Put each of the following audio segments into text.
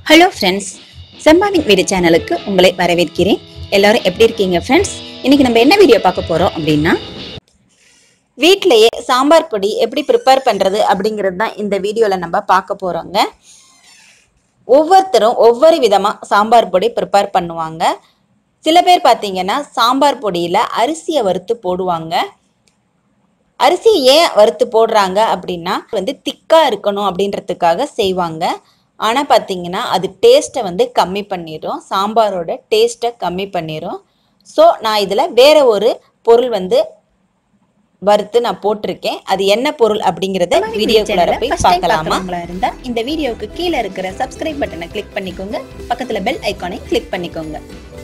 hello friends செம்பாவின் வீடு சேனலுக்கு உங்களை வரவேற்கிறேன் எல்லாரும் எப்படி இருக்கீங்க ஃப்ரெண்ட்ஸ் இன்னைக்கு நம்ம என்ன வீடியோ பார்க்க போறோம் அப்படின்னா வீட்டிலேயே சாம்பார் பொடி எப்படி ப்ரிப்பேர் பண்ணுறது அப்படிங்கிறது தான் இந்த வீடியோவில் நம்ம பார்க்க போகிறோங்க ஒவ்வொருத்தரும் ஒவ்வொரு விதமாக சாம்பார் பொடி ப்ரிப்பேர் பண்ணுவாங்க சில பேர் பார்த்தீங்கன்னா சாம்பார் பொடியில் அரிசியை வறுத்து போடுவாங்க அரிசி ஏன் வறுத்து போடுறாங்க அப்படின்னா வந்து திக்காக இருக்கணும் அப்படின்றதுக்காக செய்வாங்க ஆனால் பார்த்தீங்கன்னா அது டேஸ்ட்டை வந்து கம்மி பண்ணிடும் சாம்பாரோட டேஸ்ட்டை கம்மி பண்ணிடும் ஸோ நான் இதில் வேற ஒரு பொருள் வந்து வறுத்து நான் போட்டிருக்கேன் அது என்ன பொருள் அப்படிங்கறத வீடியோக்குள்ளார போய் பார்க்கலாமா இருந்தா இந்த வீடியோவுக்கு கீழே இருக்கிற சப்ஸ்கிரைப் பட்டனை கிளிக் பண்ணிக்கோங்க பக்கத்துல பெல் ஐகானை கிளிக் பண்ணிக்கோங்க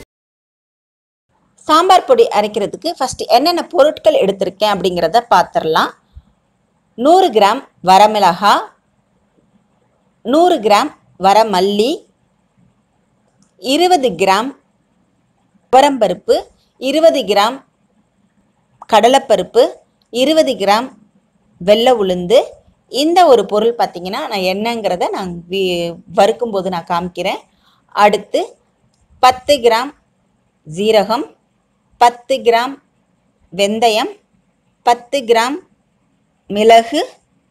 சாம்பார் பொடி அரைக்கிறதுக்கு ஃபர்ஸ்ட் என்னென்ன பொருட்கள் எடுத்திருக்கேன் அப்படிங்கிறத பார்த்துடலாம் நூறு கிராம் வரமிளகா நூறு கிராம் வரமல்லி இருபது கிராம் துவரம்பருப்பு இருபது கிராம் கடலைப்பருப்பு இருபது கிராம் வெள்ளை உளுந்து இந்த ஒரு பொருள் பார்த்தீங்கன்னா நான் என்னங்கிறத நான் வி வறுக்கும்போது நான் காமிக்கிறேன் அடுத்து பத்து கிராம் ஜீரகம் பத்து கிராம் வெந்தயம் பத்து கிராம் மிளகு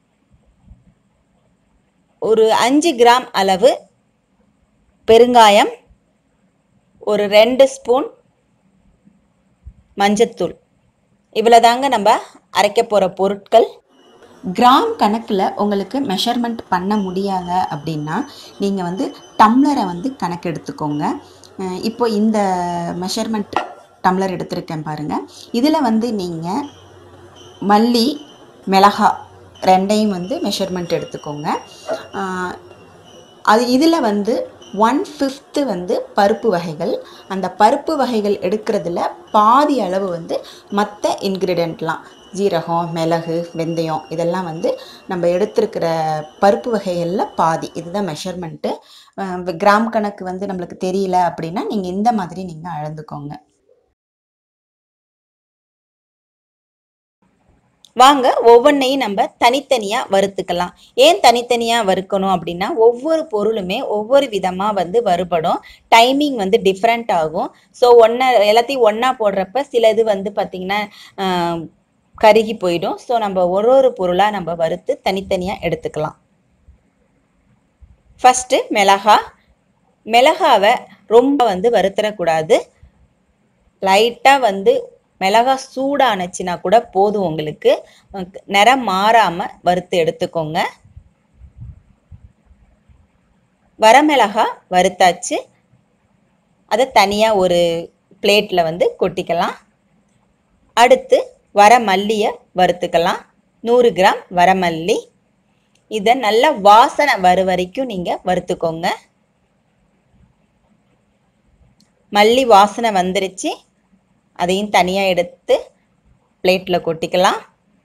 ஒரு அஞ்சு கிராம் அளவு பெருங்காயம் ஒரு ரெண்டு ஸ்பூன் மஞ்சத்தூள் இவ்வளோதாங்க நம்ம அரைக்க போகிற பொருட்கள் கிராம் கணக்கில் உங்களுக்கு மெஷர்மெண்ட் பண்ண முடியல அப்படின்னா நீங்கள் வந்து டம்ளரை வந்து கணக்கு எடுத்துக்கோங்க அஹ் இப்போ இந்த மெஷர்மெண்ட் டம்ளர் எடுத்திருக்கேன் பாருங்கள் இதில் வந்து நீங்கள் மல்லி மிளகா ரெண்டையும் வந்து மெஷர்மெண்ட் எடுத்துக்கோங்க ஆஹ் அது இதில் வந்து ஒன் ஃபிஃப்த்து வந்து பருப்பு வகைகள் அந்த பருப்பு வகைகள் எடுக்கிறதுல பாதி அளவு வந்து மற்ற இன்க்ரீடியண்ட்லாம் ஜீரகம் மிளகு வெந்தயம் இதெல்லாம் வந்து நம்ம எடுத்திருக்கிற பருப்பு வகைகளில் பாதி இதுதான் மெஷர்மெண்ட்டு கிராம் கணக்கு வந்து நம்மளுக்கு தெரியல அப்படின்னா நீங்கள் இந்த மாதிரி நீங்கள் அளந்துக்கோங்க வாங்க ஒவ்வொன்றையும் நம்ம தனித்தனியாக வறுத்துக்கலாம் ஏன் தனித்தனியாக வறுக்கணும் அப்படின்னா ஒவ்வொரு பொருளுமே ஒவ்வொரு விதமாக வந்து வறுபடும் டைமிங் வந்து டிஃப்ரெண்ட் ஆகும் ஸோ ஒன்றா எல்லாத்தையும் ஒன்றா போடுறப்ப சில இது வந்து பார்த்திங்கன்னா ஆஹ், கருகி போயிடும் ஸோ நம்ம ஒரு ஒரு பொருளாக நம்ம வறுத்து தனித்தனியாக எடுத்துக்கலாம் ஃபஸ்ட்டு மிளகா மிளகாவை ரொம்ப வந்து வறுத்துடக்கூடாது லைட்டாக வந்து மிளகா சூடானுச்சுன்னா கூட போதும் உங்களுக்கு அஹ் நிறம் மாறாமல் வறுத்து எடுத்துக்கோங்க வரமிளகா வறுத்தாச்சு அதை தனியாக ஒரு பிளேட்டில் வந்து கொட்டிக்கலாம் அடுத்து வரமல்லியை வறுத்துக்கலாம் நூறு கிராம் வரமல்லி இதை நல்லா வாசனை வர வரைக்கும் நீங்கள் வறுத்துக்கோங்க மல்லி வாசனை வந்துருச்சு அதையும் தனியாக எடுத்து பிளேட்டில் கொட்டிக்கலாம்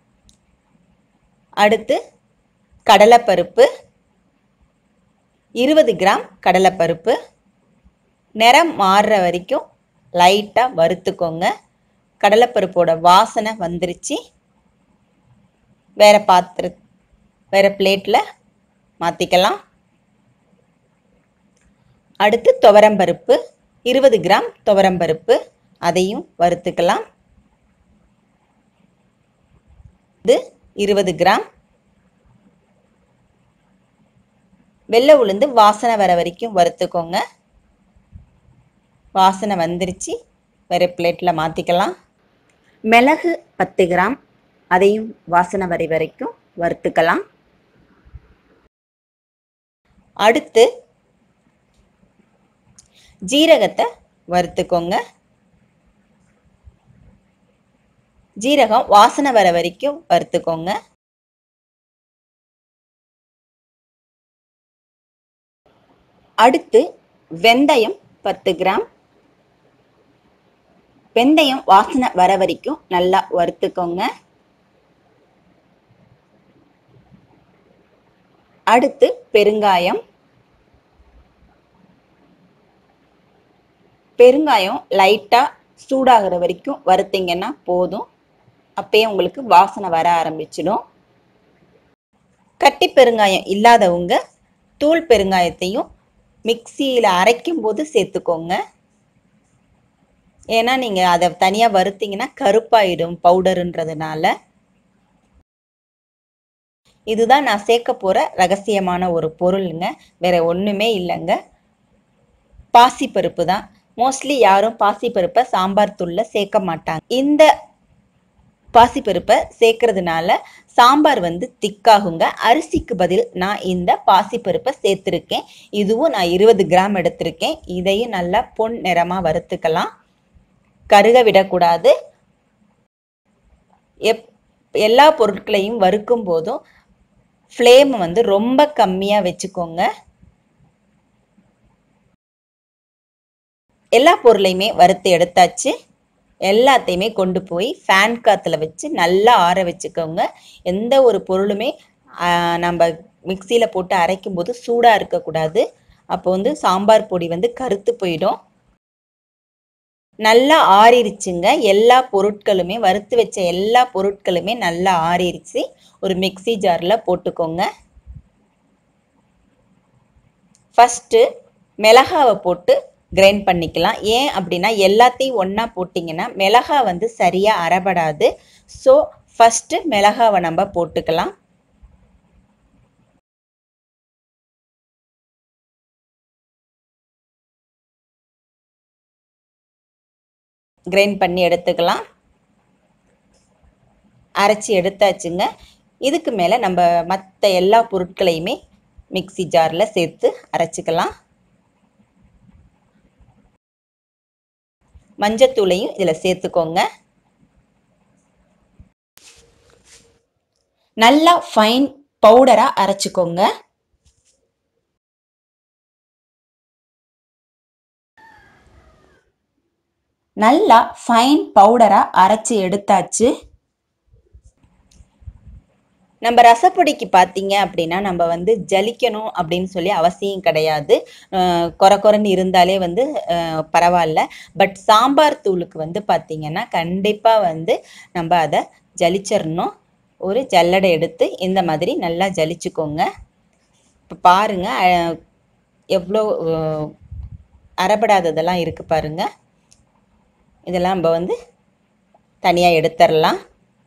அடுத்து கடலைப்பருப்பு இருபது கிராம் கடலைப்பருப்பு நிறம் மாறுற வரைக்கும் லைட்டாக வறுத்துக்கோங்க கடலைப்பருப்போட வாசனை வந்துருச்சு வேற பாத்திர வேற பிளேட்டில் மாற்றிக்கலாம் அடுத்து துவரம்பருப்பு இருபது கிராம் துவரம்பருப்பு அதையும் வறுத்துக்கலாம் இது இருபது கிராம் வெள்ளை உளுந்து வாசனை வர வரைக்கும் வறுத்துக்கோங்க வாசனை வந்துருச்சு வேற பிளேட்டில் மாற்றிக்கலாம் மிளகு பத்து கிராம் அதையும் வாசனை வரை வரைக்கும் வறுத்துக்கலாம் அடுத்து ஜீரகத்தை வறுத்துக்கோங்க ஜீரகம் வாசனை வர வரைக்கும் வறுத்துக்கோங்க அடுத்து வெந்தயம் பத்து கிராம் வெந்தயம் வாசனை வர வரைக்கும் நல்லா வறுத்துக்கோங்க அடுத்து பெருங்காயம் பெருங்காயம் லைட்டாக சூடாகிற வரைக்கும் வறுத்தீங்கன்னா போதும் அப்பயே உங்களுக்கு வாசனை வர ஆரம்பிச்சிடும் கட்டி பெருங்காயம் இல்லாதவங்க தூள் பெருங்காயத்தையும் மிக்சியில் அரைக்கும் போது சேர்த்துக்கோங்க ஏன்னா நீங்கள் அதை தனியாக வறுத்தீங்கன்னா கருப்பாயிடும் பவுடருன்றதுனால இதுதான் நான் சேர்க்க போகிற ரகசியமான ஒரு பொருளுங்க வேற ஒன்றுமே இல்லைங்க பாசிப்பருப்பு தான் மோஸ்ட்லி யாரும் பாசிப்பருப்பை சாம்பார் தூளில் சேர்க்க மாட்டாங்க இந்த பாசிப்பருப்பை சேர்க்கறதுனால சாம்பார் வந்து திக்காகுங்க அரிசிக்கு பதில் நான் இந்த பாசிப்பருப்பை சேர்த்துருக்கேன் இதுவும் நான் இருபது கிராம் எடுத்திருக்கேன் இதையும் நல்லா பொன் நிறமாக வறுத்துக்கலாம் கருக விடக்கூடாது எப் எல்லா பொருட்களையும் வறுக்கும் போதும் ஃப்ளேம் வந்து ரொம்ப கம்மியாக வச்சுக்கோங்க எல்லா பொருளையுமே வறுத்து எடுத்தாச்சு எல்லாத்தையுமே கொண்டு போய் ஃபேன் காற்றுல வச்சு நல்லா ஆற வச்சுக்கோங்க எந்த ஒரு பொருளுமே நம்ம மிக்சியில் போட்டு அரைக்கும் போது சூடாக இருக்கக்கூடாது அப்போ வந்து சாம்பார் பொடி வந்து கருத்து போயிடும் நல்லா ஆறிடுச்சுங்க எல்லா பொருட்களுமே வறுத்து வச்ச எல்லா பொருட்களுமே நல்லா ஆறிடுச்சு ஒரு மிக்சி ஜாரில் போட்டுக்கோங்க ஃபஸ்ட்டு மிளகாவை போட்டு கிரைண்ட் பண்ணிக்கலாம் ஏன் அப்படின்னா எல்லாத்தையும் ஒன்றா போட்டிங்கன்னா மிளகா வந்து சரியாக அரைபடாது ஸோ ஃபஸ்ட்டு மிளகாவை நம்ம போட்டுக்கலாம் கிரைண்ட் பண்ணி எடுத்துக்கலாம் அரைச்சி எடுத்தாச்சுங்க இதுக்கு மேலே நம்ம மற்ற எல்லா பொருட்களையுமே மிக்சி ஜாரில் சேர்த்து அரைச்சிக்கலாம் மஞ்சத்தூளையும் இதில் சேர்த்துக்கோங்க நல்லா ஃபைன் பவுடராக அரைச்சிக்கோங்க நல்லா ஃபைன் பவுடராக அரைச்சி எடுத்தாச்சு நம்ம ரசப்பொடிக்கு பார்த்தீங்க அப்படின்னா நம்ம வந்து ஜலிக்கணும் அப்படின்னு சொல்லி அவசியம் கிடையாது குறை குறைன்னு இருந்தாலே வந்து பரவாயில்ல பட் சாம்பார் தூளுக்கு வந்து பார்த்தீங்கன்னா கண்டிப்பாக வந்து நம்ம அதை ஜலிச்சிடணும் ஒரு ஜல்லடை எடுத்து இந்த மாதிரி நல்லா ஜலிச்சுக்கோங்க இப்போ பாருங்கள் எவ்வளோ அறப்படாததெல்லாம் இருக்குது பாருங்கள் இதெல்லாம் நம்ம வந்து தனியாக எடுத்துடலாம்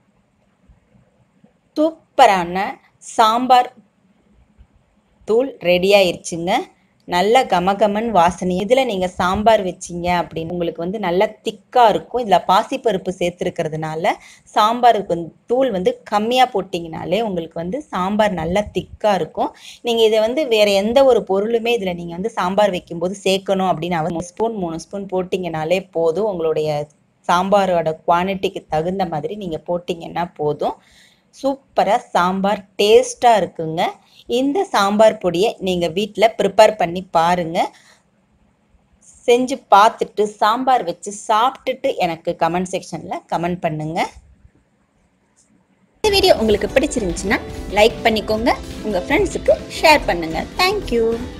சூப்பரான சாம்பார் தூள் ரெடி ஆயிருச்சுங்க நல்ல கமகமன் வாசனை இதில் நீங்கள் சாம்பார் வச்சிங்க அப்படின்னு உங்களுக்கு வந்து நல்லா திக்காக இருக்கும் இதில் பாசிப்பருப்பு சேர்த்துருக்கிறதுனால சாம்பாருக்கு வந்து தூள் வந்து கம்மியாக போட்டிங்கனாலே உங்களுக்கு வந்து சாம்பார் நல்லா திக்காக இருக்கும் நீங்கள் இதை வந்து வேறு எந்த ஒரு பொருளுமே இதில் நீங்கள் வந்து சாம்பார் வைக்கும்போது சேர்க்கணும் அப்படின்னு அவர் மூணு ஸ்பூன் மூணு ஸ்பூன் போட்டிங்கனாலே போதும் உங்களுடைய சாம்பாரோட குவான்டிட்டிக்கு தகுந்த மாதிரி நீங்கள் போட்டிங்கன்னா போதும் சூப்பராக சாம்பார் டேஸ்ட்டாக இருக்குங்க இந்த சாம்பார் பொடியை நீங்கள் வீட்டில் ப்ரிப்பேர் பண்ணி பாருங்கள் செஞ்சு பார்த்துட்டு சாம்பார் வச்சு சாப்பிட்டுட்டு எனக்கு கமெண்ட் செக்ஷனில் கமெண்ட் பண்ணுங்கள் இந்த வீடியோ உங்களுக்கு பிடிச்சிருந்துச்சுன்னா லைக் பண்ணிக்கோங்க உங்கள் ஃப்ரெண்ட்ஸுக்கு ஷேர் பண்ணுங்கள் தேங்க்யூ